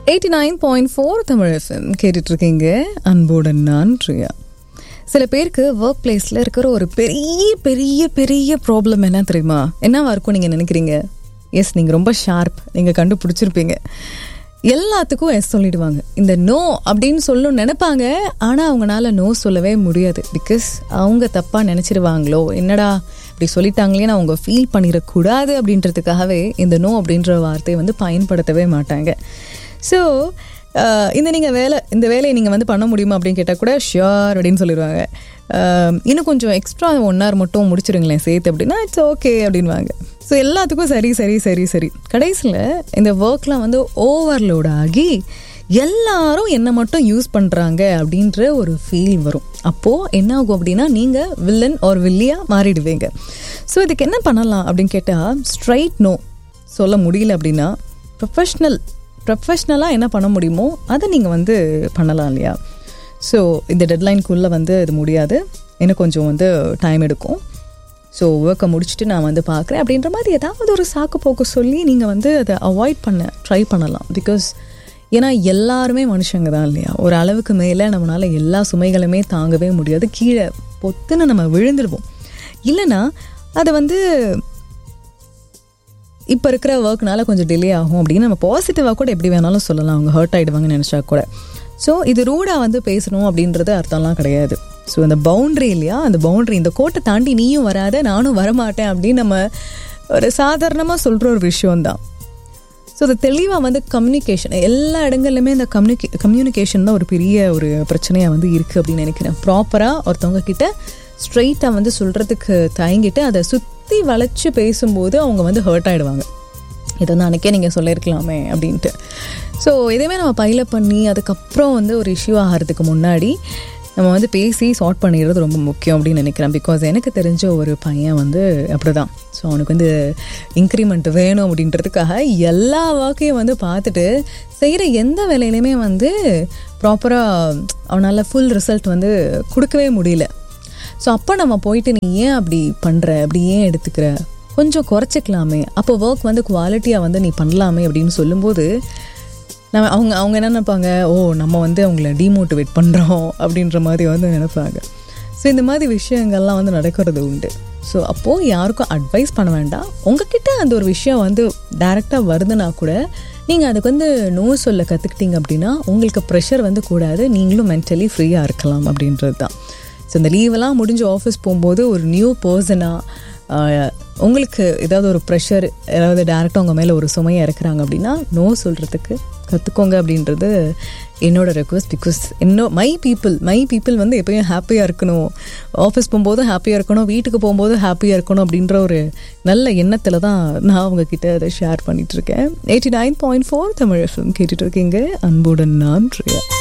eighty nine point four Tamil FM கேட்டுட்டு இருக்கீங்க அன்புடன் நான் ரியா சில பேருக்கு ஒர்க் பிளேஸில் இருக்கிற ஒரு பெரிய பெரிய பெரிய ப்ராப்ளம் என்ன தெரியுமா என்னவா இருக்கும் நீங்கள் நினைக்கிறீங்க எஸ் நீங்கள் ரொம்ப ஷார்ப் நீங்கள் கண்டுபிடிச்சிருப்பீங்க எல்லாத்துக்கும் எஸ் சொல்லிடுவாங்க இந்த நோ அப்படின்னு சொல்லணும்னு நினைப்பாங்க ஆனால் அவங்களால நோ சொல்லவே முடியாது பிகாஸ் அவங்க தப்பாக நினச்சிருவாங்களோ என்னடா இப்படி சொல்லிட்டாங்களேன்னு அவங்க ஃபீல் பண்ணிடக்கூடாது அப்படின்றதுக்காகவே இந்த நோ அப்படின்ற வார்த்தையை வந்து பயன்படுத்தவே மாட்டாங்க ஸோ இந்த நீங்கள் வேலை இந்த வேலையை நீங்கள் வந்து பண்ண முடியுமா அப்படின்னு கேட்டால் கூட ஷியோர் அப்படின்னு சொல்லிடுவாங்க ஆஹ் இன்னும் கொஞ்சம் எக்ஸ்ட்ரா ஒன் ஹவர் மட்டும் முடிச்சிருங்களேன் சேர்த்து அப்படின்னா இட்ஸ் ஓகே அப்படின்வாங்க ஸோ எல்லாத்துக்கும் சரி சரி சரி சரி கடைசியில் இந்த ஒர்க்லாம் வந்து ஓவர்லோட் ஆகி எல்லாரும் என்ன மட்டும் யூஸ் பண்ணுறாங்க அப்படின்ற ஒரு ஃபீல் வரும் அப்போது என்ன ஆகும் அப்படின்னா நீங்கள் வில்லன் ஒரு வில்லியாக மாறிடுவீங்க ஸோ இதுக்கு என்ன பண்ணலாம் அப்படின்னு கேட்டால் ஸ்ட்ரைட் நோ சொல்ல முடியல அப்படின்னா ப்ரொஃபஷ்னல் ப்ரொஃபஷ்னலாக என்ன பண்ண முடியுமோ அதை நீங்கள் வந்து பண்ணலாம் இல்லையா ஸோ இந்த டெட்லைனுக்குள்ளே வந்து இது முடியாது இன்னும் கொஞ்சம் வந்து டைம் எடுக்கும் ஸோ ஒர்க்கை முடிச்சுட்டு நான் வந்து பார்க்குறேன் அப்படின்ற மாதிரி ஏதாவது ஒரு சாக்கு போக்கு சொல்லி நீங்கள் வந்து அதை அவாய்ட் பண்ண ட்ரை பண்ணலாம் பிகாஸ் ஏன்னா எல்லாருமே மனுஷங்க தான் இல்லையா ஒரு அளவுக்கு மேலே நம்மளால் எல்லா சுமைகளுமே தாங்கவே முடியாது கீழே பொத்துன்னு நம்ம விழுந்துடுவோம் இல்லைன்னா அதை வந்து இப்போ இருக்கிற ஒர்க்னால கொஞ்சம் டிலே ஆகும் அப்படின்னு நம்ம பாசிட்டிவாக கூட எப்படி வேணாலும் சொல்லலாம் அவங்க ஹர்ட் ஆகிடுவாங்கன்னு நினச்சா கூட ஸோ இது ரூடாக வந்து பேசணும் அப்படின்றது அர்த்தம்லாம் கிடையாது ஸோ இந்த பவுண்ட்ரி இல்லையா அந்த பவுண்ட்ரி இந்த கோட்டை தாண்டி நீயும் வராத நானும் வரமாட்டேன் அப்படின்னு நம்ம ஒரு சாதாரணமாக சொல்கிற ஒரு விஷயம்தான் ஸோ அது தெளிவாக வந்து கம்யூனிகேஷன் எல்லா இடங்கள்லையுமே இந்த கம்யூனிகே கம்யூனிகேஷன் தான் ஒரு பெரிய ஒரு பிரச்சனையாக வந்து இருக்குது அப்படின்னு நினைக்கிறேன் ப்ராப்பராக ஒருத்தவங்க கிட்ட ஸ்ட்ரெயிட்டாக வந்து சொல்கிறதுக்கு தயங்கிட்டு அதை சுற்றி வளைச்சு பேசும்போது அவங்க வந்து ஹர்ட் ஆகிடுவாங்க இதை வந்து அன்றைக்கே நீங்கள் சொல்லியிருக்கலாமே அப்படின்ட்டு ஸோ எதுவுமே நம்ம பைல பண்ணி அதுக்கப்புறம் வந்து ஒரு இஷ்யூ ஆகிறதுக்கு முன்னாடி நம்ம வந்து பேசி சார்ட் பண்ணிடுறது ரொம்ப முக்கியம் அப்படின்னு நினைக்கிறேன் பிகாஸ் எனக்கு தெரிஞ்ச ஒரு பையன் வந்து அப்படி தான் ஸோ அவனுக்கு வந்து இன்க்ரிமெண்ட் வேணும் அப்படின்றதுக்காக எல்லா வாக்கையும் வந்து பார்த்துட்டு செய்கிற எந்த வேலையிலையுமே வந்து ப்ராப்பராக அவனால் ஃபுல் ரிசல்ட் வந்து கொடுக்கவே முடியல ஸோ அப்போ நம்ம போயிட்டு நீ ஏன் அப்படி பண்ணுற அப்படி ஏன் எடுத்துக்கிற கொஞ்சம் குறைச்சிக்கலாமே அப்போ ஒர்க் வந்து குவாலிட்டியாக வந்து நீ பண்ணலாமே அப்படின்னு சொல்லும்போது நம்ம அவங்க அவங்க என்ன நினைப்பாங்க ஓ நம்ம வந்து அவங்கள டிமோட்டிவேட் பண்ணுறோம் அப்படின்ற மாதிரி வந்து நினைப்பாங்க ஸோ இந்த மாதிரி விஷயங்கள்லாம் வந்து நடக்கிறது உண்டு ஸோ அப்போது யாருக்கும் அட்வைஸ் பண்ண வேண்டாம் உங்ககிட்ட அந்த ஒரு விஷயம் வந்து டைரெக்டாக வருதுன்னா கூட நீங்கள் அதுக்கு வந்து நோ சொல்ல கற்றுக்கிட்டீங்க அப்படின்னா உங்களுக்கு ப்ரெஷர் வந்து கூடாது நீங்களும் மென்டலி ஃப்ரீயாக இருக்கலாம் அப்படின்றது தான் ஸோ இந்த லீவெல்லாம் முடிஞ்சு ஆஃபீஸ் போகும்போது ஒரு நியூ பர்சனாக உங்களுக்கு ஏதாவது ஒரு ப்ரெஷர் ஏதாவது டேரெக்டாக உங்கள் மேலே ஒரு சுமையை இறக்குறாங்க அப்படின்னா நோ சொல்கிறதுக்கு கற்றுக்கோங்க அப்படின்றது என்னோட ரெக்வஸ்ட் பிகாஸ் இன்னும் மை பீப்புள் மை பீப்புள் வந்து எப்பயும் ஹாப்பியாக இருக்கணும் ஆஃபீஸ் போகும்போதும் ஹாப்பியாக இருக்கணும் வீட்டுக்கு போகும்போதும் ஹாப்பியாக இருக்கணும் அப்படின்ற ஒரு நல்ல எண்ணத்தில் தான் நான் உங்ககிட்ட அதை ஷேர் பண்ணிகிட்ருக்கேன் eighty nine point four Tamil FM கேட்டுட்டு இருக்கீங்க அன்புடன் நான் ரியா